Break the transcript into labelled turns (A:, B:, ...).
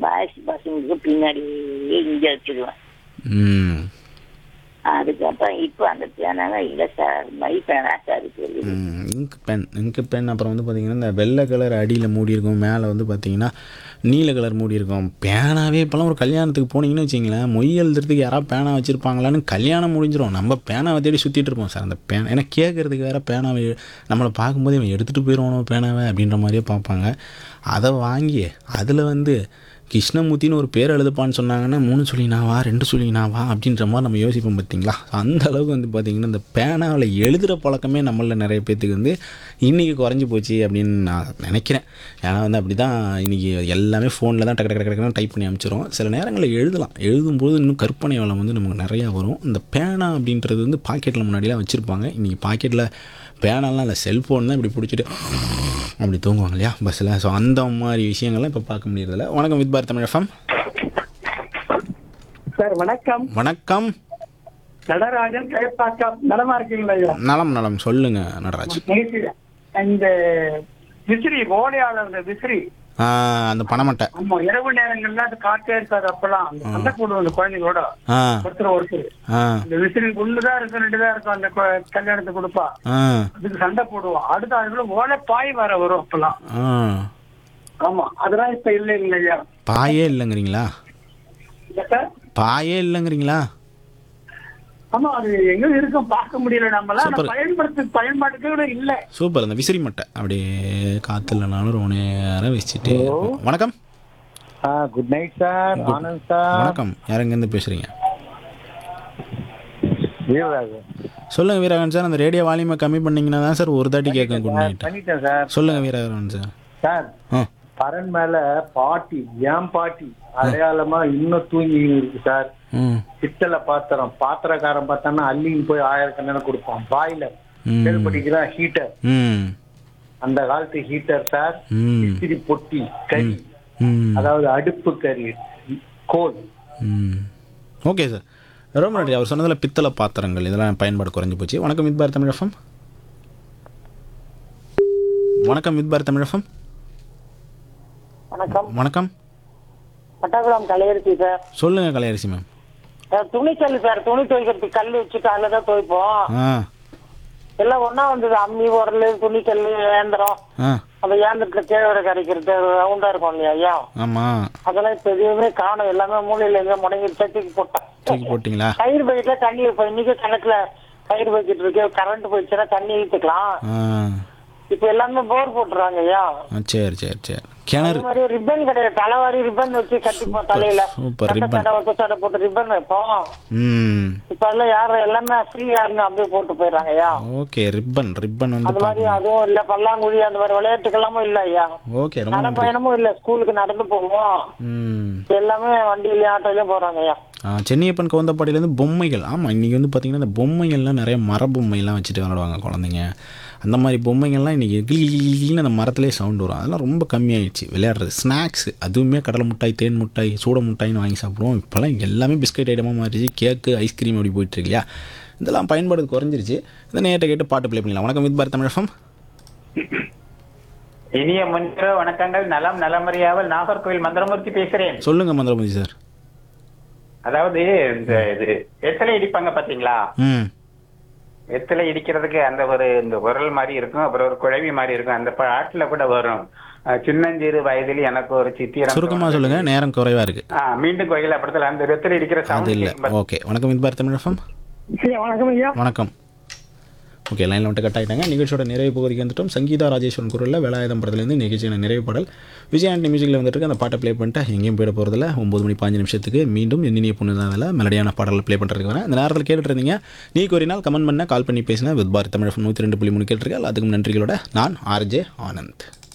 A: Boys பசங்களுக்கு பின்னாடியே இங்கே வச்சிருவேன்
B: ம்
A: அதுக்கப்புறம் இப்போ அந்த பேனாங்க இல்லை சார் மை பேனா சார் இருக்குது
B: இங்க் பென் இங்க் பென் அப்புறம் வந்து பார்த்தீங்கன்னா இந்த வெள்ளை கலர் அடியில் மூடி இருக்கும் மேலே வந்து பார்த்தீங்கன்னா நீல கலர் மூடி இருக்கும் பேனாவே இப்போலாம் ஒரு கல்யாணத்துக்கு போனீங்கன்னு வச்சிங்களேன் மொய் எழுதுறதுக்கு யாராவது பேனா வச்சுருப்பாங்களான்னு கல்யாணம் முடிஞ்சிடும் நம்ம பேனாவை தேடி சுற்றிட்டு இருப்போம் சார் அந்த பேனா ஏன்னா கேட்குறதுக்கு வேறு பேனாவை நம்மளை பார்க்கும்போது இவன் எடுத்துகிட்டு போயிடுவானோ பேனாவை அப்படின்ற மாதிரியே பார்ப்பாங்க அதை வாங்கி அதில் வந்து கிருஷ்ணமூர்த்தின்னு ஒரு பேர் எழுதுப்பான்னு சொன்னாங்கன்னா மூணு சொல்லினாவா ரெண்டு சொல்லினாவா அப்படின்ற மாதிரி நம்ம யோசிப்போம் பார்த்தீங்களா அந்த அளவுக்கு வந்து பார்த்திங்கன்னா இந்த பேனாவில் எழுதுகிற பழக்கமே நம்மளில் நிறைய பேர்த்துக்கு வந்து இன்றைக்கி குறைஞ்சி போச்சு அப்படின்னு நான் நினைக்கிறேன் ஏன்னா வந்து அப்படி தான் இன்றைக்கி எல்லாமே ஃபோனில் தான் டக்கு டக்கு டக்கு டக்குன்னு டைப் பண்ணி அனுப்பிச்சிரும் சில நேரங்களில் எழுதலாம் எழுதும்போது இன்னும் கற்பனை வளம் வந்து நமக்கு நிறையா வரும் இந்த பேனா அப்படின்றது வந்து பாக்கெட்டில் முன்னாடிலாம் வச்சுருப்பாங்க இன்றைக்கி பாக்கெட்டில் பேனாலாம் இல்லை செல்ஃபோன் தான் இப்படி பிடிச்சிட்டு அப்படி தூங்குவாங்க இல்லையா பஸ்ஸில் ஸோ அந்த மாதிரி விஷயங்கள்லாம் இப்போ பார்க்க முடியறதில்ல வணக்கம் வித் பார் தமிழ் எஃப்எம்
C: சார் வணக்கம்
B: வணக்கம்
C: நடராஜன் கயப்பாக்கம் நலமா இருக்கீங்களா ஐயா
B: நலம் நலம் சொல்லுங்க நடராஜ்
C: நேற்று இந்த விசிறி ஓலையாளர் இந்த விசிறி
B: ஆ, அந்த பணமட்டை
C: ஆமா இரவு நேரங்கள்ல அது காற்றே இருக்காது அப்பெல்லாம் அந்த சண்டை போடுவோம் அந்த குழந்தைங்களோட
B: ஆ
C: ஒருத்தர் ஒருத்தர்
B: ஆ
C: இந்த விசிறி ஒண்ணுதான் இருக்கும் ரெண்டு தான் இருக்கும் அந்த கு- கல்யாணத்துக்கு கொடுப்பா
B: ஆ
C: அதுக்கு சண்டை போடுவோம் அடுத்த அதுல ஓலை பாய் வர வரும் அப்பெல்லாம்
B: ஆ
C: ஆமா அதெல்லாம் இப்ப இல்லைங்க ஐயா
B: பாயே இல்லைங்கிறீங்களா
C: இல்ல சார்
B: பாயே இல்லைங்கிறீங்களா
C: ஆமா அது எங்க இருக்கும் பார்க்க முடியல நம்மளாம் ஆனா
B: Super.
C: பயன்படுத்து பயன்பாட்டுக்கு கூட இல்ல
B: சூப்பர் அந்த விசிறி மட்டை அப்படியே காற்று இல்லைனாலும் ரொம்ப நேரம் வச்சுட்டு வணக்கம்
D: good night sir Anand sir
B: வணக்கம் யார் எங்கேருந்து பேசுகிறீங்க
D: வீரராஜன்
B: சொல்லுங்கள் வீரகன் சார் அந்த ரேடியோ வால்யூமை கம்மி பண்ணீங்கன்னா தான் சார் ஒரு தாட்டி கேட்கும் குட் நைட்
D: பண்ணிட்டேன் சார்
B: சொல்லுங்கள் வீரகன் சார்
D: சார்
B: ஆ
D: பரன் மேல பாட்டி ஏன் பாட்டி அடையாளமா இன்னும் தூங்கி இருக்கு சார்
B: ம்
D: பித்தளை பாத்திரம் பாத்திரக்காரன் பார்த்தான்னா அள்ளின்னு போய் ஆயிரக்கணக்கில் கொடுப்பான் பாய்லர்
B: ம்.
D: கேள்விப்பட்டிருக்கிறான் ஹீட்டர்
B: ம்
D: அந்த காலத்து ஹீட்டர் சார்
B: ம்
D: இஸ்திரி பொட்டி கறி
B: ம்
D: அதாவது அடுப்பு கறி கோல்
B: ம் ஓகே சார் ரொம்ப நன்றி அவர் சொன்னதில் பித்தளை பாத்திரங்கள் இதெல்லாம் பயன்பாடு குறைஞ்சி போச்சு வணக்கம் வித் பார் தமிழகம் வணக்கம் வித் பார் தமிழகம்
A: வணக்கம்
B: வணக்கம்
A: பட்டாக்குளம் கலையரிசி சார்
B: சொல்லுங்கள் கலையரசி மேம்
A: சார் துணிக்கல் சார் துணி துவைக்கிறதுக்கு கல் வச்சுட்டு அதில் தான் துவைப்போம்
B: ஆ
A: எல்லாம் ஒண்ணா வந்தது அம்மி உரல் துணிக்கல் ஏந்திரம்
B: ஆ
A: அந்த ஏந்திரத்துல கேழ்வரை கரைக்கிறது ரவுண்டா இருக்கும் இல்லையா ஐயா
B: ஆமாம்
A: அதெல்லாம் இப்ப எதுவுமே காணும் எல்லாமே மூலையில எங்க முடங்கி தூக்கி போட்டேன்
B: தூக்கி போட்டிங்களா
A: கயிறு பைக்கில் தண்ணி இப்ப இன்னைக்கு கணக்குல கயிறு பைக்கிட்டு இருக்கு கரண்ட் போயிடுச்சுன்னா தண்ணி ஊத்திக்கலாம்
B: ஆ
A: இப்ப எல்லாமே போர் போட்டுறாங்க ஐயா
B: ஆ, சரி சரி சரி கிணறு
A: அது மாதிரி ரிப்பன் கிடையாது தலைவாரி ரிப்பன் வச்சு கட்டிப்போம் தலையில
B: சூப்பர்,
A: சட்டை
B: ribbon.
A: சடை ஒத்த சடை போட்டு ரிப்பன் வைப்போம்
B: ம்
A: இப்ப எல்லாம் யாரும் எல்லாமே ஃப்ரீயா இருந்து அப்படியே போட்டு போயிடுறாங்க ஐயா
B: ஓகே ரிப்பன் ரிப்பன் வந்து
A: அது மாதிரி அதுவும் இல்ல பல்லாங்குழி அந்த மாதிரி விளையாட்டுக்கெல்லாமும் இல்ல ஐயா
B: ஓகே ரொம்ப நன்றி
A: நடப்பயணமும் இல்ல ஸ்கூலுக்கு நடந்து போவோம்
B: ம்
A: எல்லாமே வண்டியிலயும் ஆட்டோலயும் போறாங்க ஐயா
B: ஆ, சென்னியப்பன் கவுந்தப்பாடியிலேருந்து பொம்மைகள் ஆமாம் இன்றைக்கி வந்து பார்த்திங்கன்னா இந்த பொம்மைகள்லாம் நிறைய மர பொம்மைலாம் வச்சுட்டு விளாடுவாங்க குழந்தைங்க அந்த மாதிரி பொம்மைகள்லாம் இன்றைக்கி கிளின்னு அந்த மரத்துலேயே சவுண்ட் வரும் அதெல்லாம் ரொம்ப கம்மியாயிடுச்சு விளையாடுறது ஸ்நாக்ஸ் அதுவுமே கடலை மிட்டாய் தேன் மிட்டாய் சூட மிட்டாய்னு வாங்கி சாப்பிடுவோம் இப்போல்லாம் எல்லாமே பிஸ்கட் ஐட்டமாக மாறிடுச்சு கேக்கு ஐஸ்கிரீம் அப்படி போயிட்டு இருக்கு இல்லையா இதெல்லாம் பயன்பாடு குறைஞ்சிருச்சு இந்த நேரத்தை கேட்டு பாட்டு ப்ளே பண்ணிக்கலாம் வணக்கம் வித் பாரத் தமிழகம்
E: இனிய முன்னிரவு வணக்கங்கள் நலம் நலமறியாமல் நாகர்கோவில் மந்திரமூர்த்தி பேசுறேன்
B: சொல்லுங்கள் மந்திரமதி சார்
E: அதாவது இந்த இது வெத்தலை இடிப்பாங்க பாத்தீங்களா
B: ம்
E: வெத்தலை இடிக்கிறதுக்கு அந்த ஒரு இந்த உரல் மாதிரி இருக்கும் அப்புறம் ஒரு குழவி மாதிரி இருக்கும் அந்த பாட்டுல கூட வரும் அஹ், சின்னஞ்சிறு வயதில் எனக்கு ஒரு சித்திரம்
B: சுருக்கமாக சொல்லுங்கள் நேரம் குறைவாக இருக்குது
E: ஆ, மீண்டும் கோயில் அப்படத்துல அந்த வெத்தலை இடிக்கிற
B: அது
E: சவுண்ட்
B: இல்லை
E: கேட்கும் பாத்தீங்களா?
B: ஓகே வணக்கம் வித் பாரத் தமிழகம்
C: ஐயா வணக்கம் ஐயா
B: வணக்கம் ஓகே லைனில் வந்துட்டு கட் ஆகிட்டாங்க நிகழ்ச்சியோட நிறைவு பகுதிக்கு வந்துட்டோம் சங்கீதா ராஜேஸ்வரன் குரலில் வேலாயுதம் படத்துலேருந்து நிகழ்ச்சியான நிறைவு பாடல் விஜய் ஆண்டி மியூசிக்கில் வந்துட்டு அந்த பாட்டை ப்ளே பண்ணிட்டு எங்கேயும் போயிட போகிறதில்ல ஒம்பது மணி பாஞ்சு நிமிஷத்துக்கு மீண்டும் எண்ணினிய பொண்ணு மெலடியான பாடல் ப்ளே பண்ணுறதுக்கு வரேன் இந்த நேரத்தில் கேட்டுட்டு இருந்தீங்க நீ கோரினால் கமெண்ட் பண்ண கால் பண்ணி பேசினா வித் பாரத் தமிழ் நூற்றி ரெண்டு புள்ளி மூணு கேட்டிருக்கேன் அதுக்கும் நன்றிகளோட நான் ஆர்ஜே ஆனந்த்